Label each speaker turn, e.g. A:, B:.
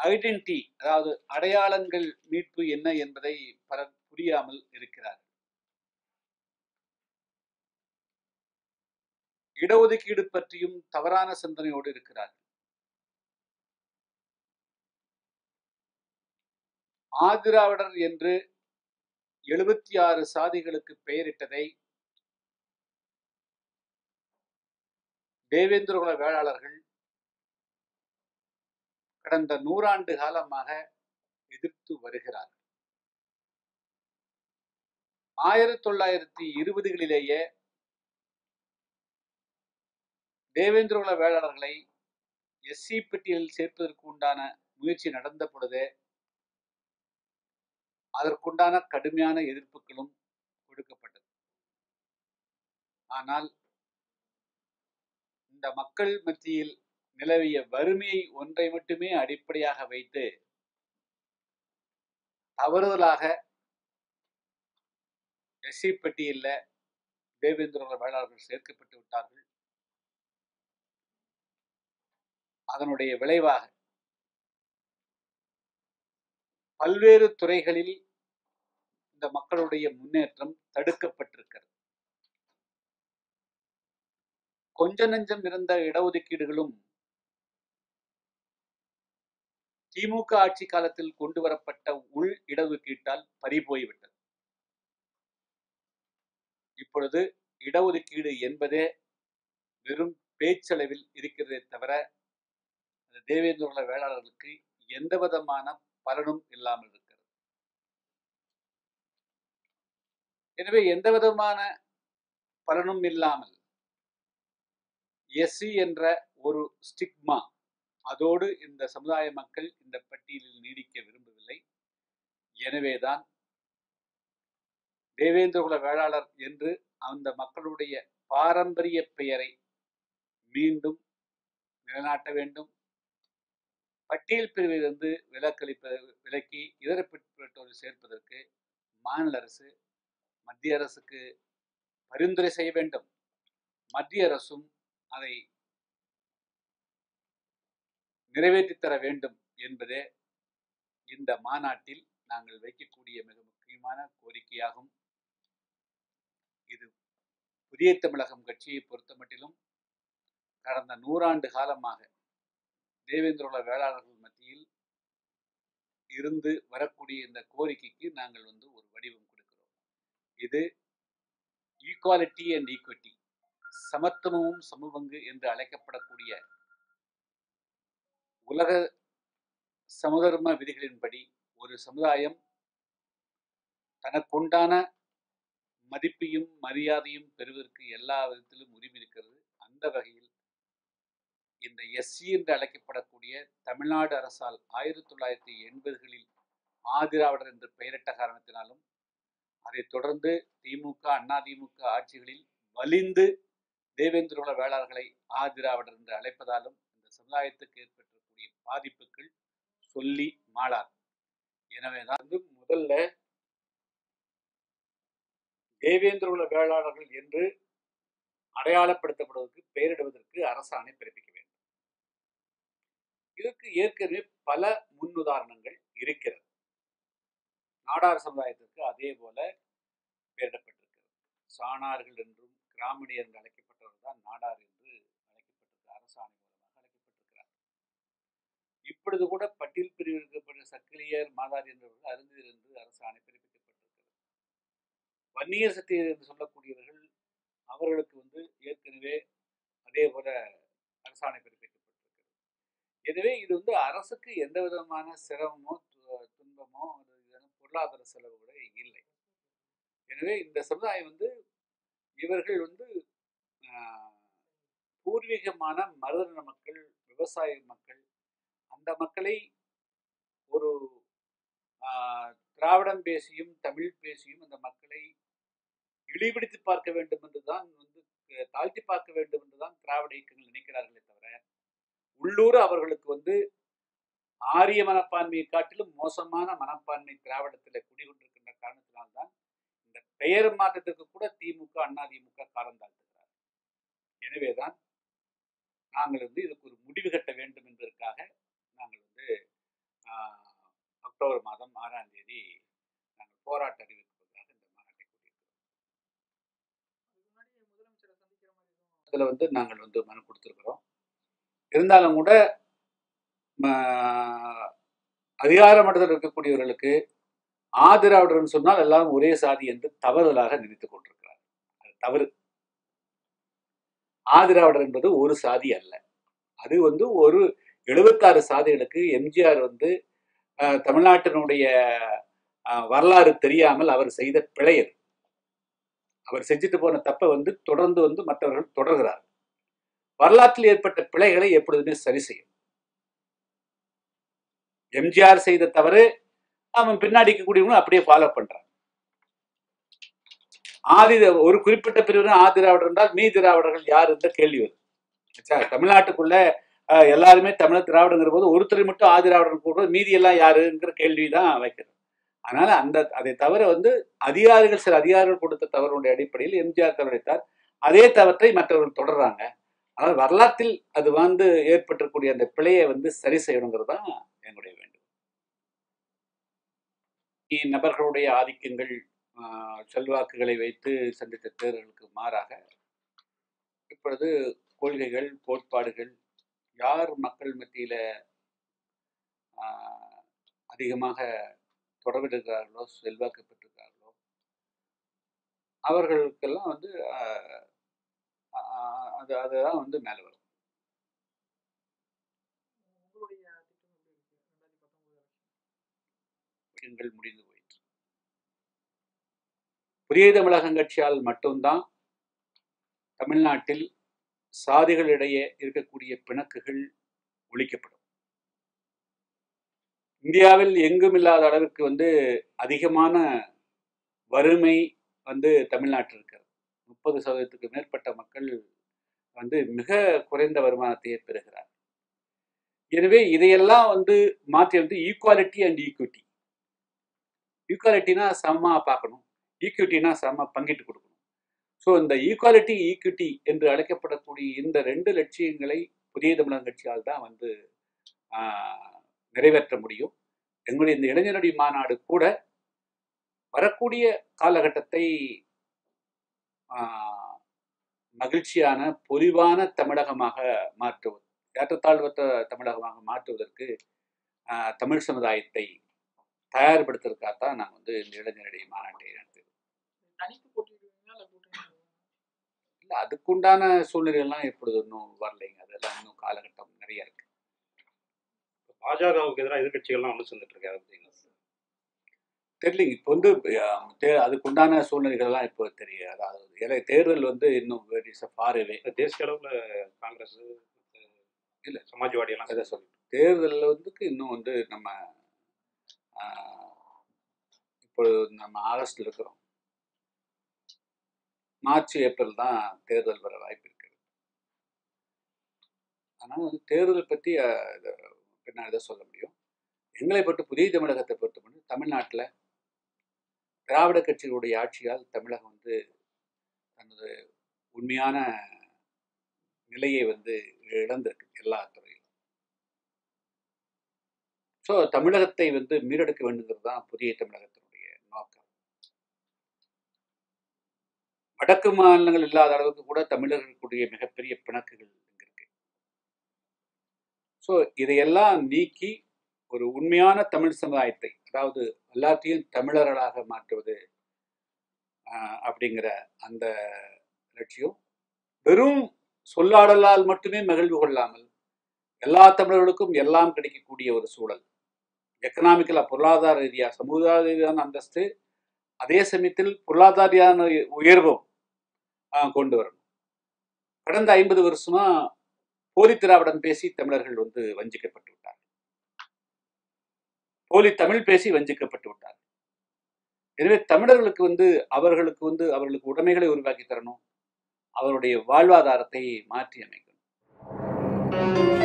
A: identity அதாவது அடையாளங்கள் மீட்பு என்ன என்பதை பலர் புரியாமல் இருக்கிறார் இடஒதுக்கீடு பற்றியும் தவறான சிந்தனையோடு இருக்கிறார் ஆதிராவிடர் என்று எழுபத்தி ஆறு சாதிகளுக்கு பெயரிட்டதை தேவேந்திரகுல வேளாளர்கள் கடந்த நூறாண்டு காலமாக எதிர்த்து வருகிறார்கள் ஆயிரத்தி தொள்ளாயிரத்தி இருபதுகளிலேயே தேவேந்திரகுல வேளாளர்களை எஸ்சி பட்டியலில் சேர்ப்பதற்கு உண்டான முயற்சி நடந்த பொழுதே அதற்குண்டான கடுமையான எதிர்ப்புகளும் கொடுக்கப்பட்டது ஆனால் இந்த மக்கள் மத்தியில் நிலவிய வறுமையை ஒன்றை மட்டுமே அடிப்படையாக வைத்து தவறுதலாக எஸ்சி பட்டியலில் தேவேந்திர வேளாளர்கள் சேர்க்கப்பட்டு விட்டார்கள் அதனுடைய விளைவாக பல்வேறு துறைகளில் இந்த மக்களுடைய முன்னேற்றம் தடுக்கப்பட்டிருக்கிறது கொஞ்ச நஞ்சம் இருந்த இடஒதுக்கீடுகளும் திமுக ஆட்சி காலத்தில் கொண்டு வரப்பட்ட உள் இடஒதுக்கீட்டால் பறிபோய்விட்டது இப்பொழுது இடஒதுக்கீடு என்பதே வெறும் பேச்சளவில் இருக்கிறதே தவிர தேவேந்திர வேளாளர்களுக்கு எந்த விதமான பலனும் இல்லாமல் இருக்கிறது எனவே எந்த விதமான பலனும் இல்லாமல் எஸ்சி என்ற ஒரு ஸ்டிக்மா அதோடு இந்த சமுதாய மக்கள் இந்த பட்டியலில் நீடிக்க விரும்பவில்லை எனவேதான் தேவேந்திரகுல வேளாளர் என்று அந்த மக்களுடைய பாரம்பரிய பெயரை மீண்டும் நிலைநாட்ட வேண்டும் பட்டியல் பிரிவிலிருந்து விலக்களிப்ப விலக்கி இதர பிற்பட்டோரை சேர்ப்பதற்கு மாநில அரசு மத்திய அரசுக்கு பரிந்துரை செய்ய வேண்டும் மத்திய அரசும் அதை நிறைவேற்றித் தர வேண்டும் என்பதே இந்த மாநாட்டில் நாங்கள் வைக்கக்கூடிய மிக முக்கியமான கோரிக்கையாகும் இது புதிய தமிழகம் கட்சியை பொறுத்தமட்டிலும் கடந்த நூறாண்டு காலமாக தேவேந்திரோல வேளாளர்கள் மத்தியில் இருந்து வரக்கூடிய இந்த கோரிக்கைக்கு நாங்கள் வந்து ஒரு வடிவம் கொடுக்கிறோம் இது ஈக்குவாலிட்டி அண்ட் ஈக்விட்டி சமத்துவமும் சமபங்கு என்று அழைக்கப்படக்கூடிய உலக சமதர்ம விதிகளின்படி ஒரு சமுதாயம் தனக்குண்டான மதிப்பையும் மரியாதையும் பெறுவதற்கு எல்லா விதத்திலும் உரிமை இருக்கிறது அந்த வகையில் இந்த எஸ்சி என்று அழைக்கப்படக்கூடிய தமிழ்நாடு அரசால் ஆயிரத்தி தொள்ளாயிரத்தி எண்பதுகளில் ஆதிராவிடர் என்று பெயரிட்ட காரணத்தினாலும் அதைத் தொடர்ந்து திமுக அதிமுக ஆட்சிகளில் வலிந்து தேவேந்திரகுல வேளாளர்களை ஆதிராவிடர் என்று அழைப்பதாலும் இந்த சமுதாயத்துக்கு ஏற்பட்டிருக்கக்கூடிய பாதிப்புகள் சொல்லி மாளார் எனவேதான் வந்து முதல்ல தேவேந்திரகுல வேளாளர்கள் என்று அடையாளப்படுத்தப்படுவதற்கு பெயரிடுவதற்கு அரசாணை பிறப்பிக்க வேண்டும் இதற்கு ஏற்கனவே பல முன்னுதாரணங்கள் இருக்கிறது நாடார் சமுதாயத்திற்கு அதே போல பெயரிடப்பட்டிருக்கிறது சாணார்கள் என்றும் கிராமணியர் என்று அழைக்கப்பட்டவர் தான் நாடார் என்று அழைக்கப்பட்டிருக்க அரசாணை மூலமாக அழைக்கப்பட்டிருக்கிறார் இப்பொழுது கூட பட்டியல் பிரிவில் இருக்கப்பட்ட சக்கிலியர் மாதார் என்றவர்கள் அருந்ததிர் என்று அரசாணை பிறப்பிக்கப்பட்டிருக்கிறது வன்னியர் சத்தியர் என்று சொல்லக்கூடியவர்கள் அவர்களுக்கு வந்து ஏற்கனவே அதே போல அரசாணை பிறப்பிக்கப்பட்டிருக்கிறது எனவே இது வந்து அரசுக்கு எந்த விதமான சிரமமோ து- துன்பமோ அது இதெல்லாம் பொருளாதார செலவு கூட இல்லை எனவே இந்த சமுதாயம் வந்து இவர்கள் வந்து ஆஹ், பூர்வீகமான மருதன மக்கள் விவசாய மக்கள் அந்த மக்களை ஒரு ஆஹ், திராவிடம் பேசியும் தமிழ் பேசியும் அந்த மக்களை இழிபிடித்து பார்க்க வேண்டும் என்றுதான் வந்து அஹ், தாழ்த்தி பார்க்க வேண்டும் என்றுதான் திராவிட இயக்கங்கள் நினைக்கிறார்களே தவிர உள்ளூர் அவர்களுக்கு வந்து ஆரிய மனப்பான்மையை காட்டிலும் மோசமான மனப்பான்மை திராவிடத்தில் குடிகொண்டிருக்கின்ற காரணத்தினால்தான் இந்த பெயர் மாற்றத்துக்கு கூட திமுக அதிமுக காலம் தாழ்த்துகிறார் எனவேதான் நாங்கள் வந்து இதுக்கு ஒரு முடிவு கட்ட வேண்டும் என்பதற்காக நாங்கள் வந்து ஆஹ், அக்டோபர் மாதம் ஆறாம் தேதி நாங்கள் போராட்ட அறிவிப்பதற்காக இந்த மாநாட்டை கூட்டியிருக்கிறோம் அதில் வந்து நாங்கள் வந்து மனு கொடுத்துருக்குறோம் இருந்தாலும் கூட ம- அதிகார மட்டத்தில் இருக்கக்கூடியவர்களுக்கு ஆதிராவிடர்னு சொன்னால் எல்லாரும் ஒரே சாதி என்று தவறுதலாக நினைத்துக் கொண்டிருக்கிறார் அது தவறு ஆதிராவிடர் என்பது ஒரு சாதி அல்ல அது வந்து ஒரு எழுபத்தாறு சாதிகளுக்கு எம்ஜிஆர் வந்து அஹ், தமிழ்நாட்டினுடைய அஹ், வரலாறு தெரியாமல் அவர் செய்த பிழை அது அவர் செஞ்சுட்டு போன தப்பை வந்து தொடர்ந்து வந்து மற்றவர்கள் தொடர்கிறார் வரலாற்றில் ஏற்பட்ட பிழைகளை எப்பொழுதுமே சரி செய்யும் எம்ஜிஆர் செய்த தவறு அவன் பின்னாடி இருக்கக்கூடியவங்களும் அப்படியே ஃபாலோ பண்றான் ஆதி ஒரு குறிப்பிட்ட பிரிவினர் ஆதி திராவிடர் என்றால் மீ திராவிடர்கள் யார் என்ற கேள்வி வரும் ஆச்சா, தமிழ்நாட்டுக்குள்ள அஹ், எல்லாருமே தமிழர் திராவிடங்கிற போது ஒருத்தர் மட்டும் ஆதி திராவிடர் கூட மீதி எல்லாம் யாருங்கிற கேள்வி தான் வைக்கிறது அதனால அந்த அதை தவிர வந்து அதிகாரிகள் சில அதிகாரிகள் கொடுத்த தவறுடைய அடிப்படையில் எம்ஜிஆர் தவறித்தார் அதே தவற்றை மற்றவர்கள் தொடர்றாங்க ஆனால் வரலாற்றில் அது வந்து ஏற்பட்டிருக்கக்கூடிய அந்த பிழையை வந்து சரி செய்யணுங்கிறது தான் எங்களுடைய வேண்டும் நபர்களுடைய ஆதிக்கங்கள் ஆஹ், செல்வாக்குகளை வைத்து சந்தித்த தேர்தலுக்கு மாறாக இப்பொழுது கொள்கைகள் கோட்பாடுகள் யார் மக்கள் மத்தியில ஆஹ், அதிகமாக தொடர்பிருக்கிறார்களோ செல்வாக்கு பெற்றிருக்கிறார்களோ அவர்களுக்கெல்லாம் வந்து ஆஹ், ஆஹ், அது அதுதான் வந்து மேலே வரும் திட்டங்கள் முடிந்து போயிற்று புதிய தமிழகம் கட்சியால் மட்டும்தான் தமிழ்நாட்டில் சாதிகளிடையே இருக்கக்கூடிய பிணக்குகள் ஒழிக்கப்படும் இந்தியாவில் எங்கும் இல்லாத அளவுக்கு வந்து அதிகமான வறுமை வந்து தமிழ்நாட்டில் இருக்கிறது முப்பது சதவீதத்துக்கு மேற்பட்ட மக்கள் வந்து மிக குறைந்த வருமானத்தையே பெறுகிறார் எனவே இதையெல்லாம் வந்து மாற்றி வந்து ஈக்குவாலிட்டி அண்ட் ஈக்விட்டி ஈக்குவாலிட்டினா சமமாக பார்க்கணும் ஈக்விட்டினா சம பங்கிட்டு கொடுக்கணும் ஸோ இந்த ஈக்குவாலிட்டி ஈக்விட்டி என்று அழைக்கப்படக்கூடிய இந்த ரெண்டு லட்சியங்களை புதிய தமிழகம் கட்சியால் தான் வந்து ஆஹ், நிறைவேற்ற முடியும் எங்களுடைய இந்த இளைஞரடி மாநாடு கூட வரக்கூடிய காலகட்டத்தை ஆஹ், மகிழ்ச்சியான பொலிவான தமிழகமாக மாற்றுவது ஏற்றத்தாழ்வற்ற தமிழகமாக மாற்றுவதற்கு ஆஹ், தமிழ் சமுதாயத்தை தயார்படுத்துறதுக்காகத்தான் நாங்கள் வந்து இந்த இளைஞரடி மாநாட்டை நடத்துகிறோம்
B: தனித்து போட்டியிடுவீங்களா இல்ல கூட்டணி
A: இல்லை அதுக்குண்டான சூழ்நிலைகள்லாம் இப்பொழுது இன்னும் வரலைங்க அதெல்லாம் இன்னும் காலகட்டம் நிறைய இருக்கு
C: பாஜகவுக்கு எதிராக எதிர்கட்சிகள்லாம் ஒன்று சேர்ந்துட்டு இருக்காரு அப்படின்னா
A: தெரியலைங்க இப்போ வந்து ஆஹ், தே- அதுக்குண்டான சூழ்நிலைகள் எல்லாம் இப்போ தெரியாது அதாவது ஏன்னா தேர்தல் வந்து இன்னும் வெரி ஃபார் அவே
C: தேசிய அளவில் காங்கிரஸ் இல்ல சமாஜ்வாடி எல்லாம்
A: அதை சொல்லணும் தேர்தலில் வந்து இன்னும் வந்து நம்ம ஆஹ், இப்போ நம்ம ஆகஸ்ட்ல இருக்கிறோம் மார்ச் ஏப்ரல் தான் தேர்தல் வர வாய்ப்பு இருக்கு ஆனால் வந்து தேர்தலை பற்றி ஆஹ், இது பின்னாடி தான் சொல்ல முடியும் எங்களை பொறுத்து புதிய தமிழகத்தை பொறுத்த மட்டும் தமிழ்நாட்டில் திராவிட கட்சிகளுடைய ஆட்சியால் தமிழகம் வந்து தனது உண்மையான நிலையை வந்து இழந்திருக்கு எல்லா துறையிலும் ஸோ தமிழகத்தை வந்து மீட்டெடுக்க வேண்டுங்கிறது தான் புதிய தமிழகத்தினுடைய நோக்கம் வடக்கு மாநிலங்கள் இல்லாத அளவுக்கு கூட தமிழர்களுடைய மிகப்பெரிய பிணக்குகள் இங்க இருக்கு ஸோ இதையெல்லாம் நீக்கி ஒரு உண்மையான தமிழ் சமுதாயத்தை அதாவது எல்லாத்தையும் தமிழர்களாக மாற்றுவது ஆஹ், அப்படிங்கிற அந்த லட்சியம் வெறும் சொல்லாடலால் மட்டுமே மகிழ்வு கொள்ளாமல் எல்லா தமிழர்களுக்கும் எல்லாம் கிடைக்கக்கூடிய ஒரு சூழல் எக்கனாமிக்கலா பொருளாதார ரீதியா சமுதாய ரீதியான அந்தஸ்து அதே சமயத்தில் பொருளாதார ரீதியான உயர்வும் ஆஹ், கொண்டு வரணும் கடந்த ஐம்பது வருஷமா போலி திராவிடம் பேசி தமிழர்கள் வந்து வஞ்சிக்கப்பட்டு விட்டார் போலி தமிழ் பேசி வஞ்சிக்கப்பட்டு விட்டார் எனவே தமிழர்களுக்கு வந்து அவர்களுக்கு வந்து அவர்களுக்கு உடைமைகளை உருவாக்கி தரணும் அவருடைய வாழ்வாதாரத்தை மாற்றி அமைக்கணும்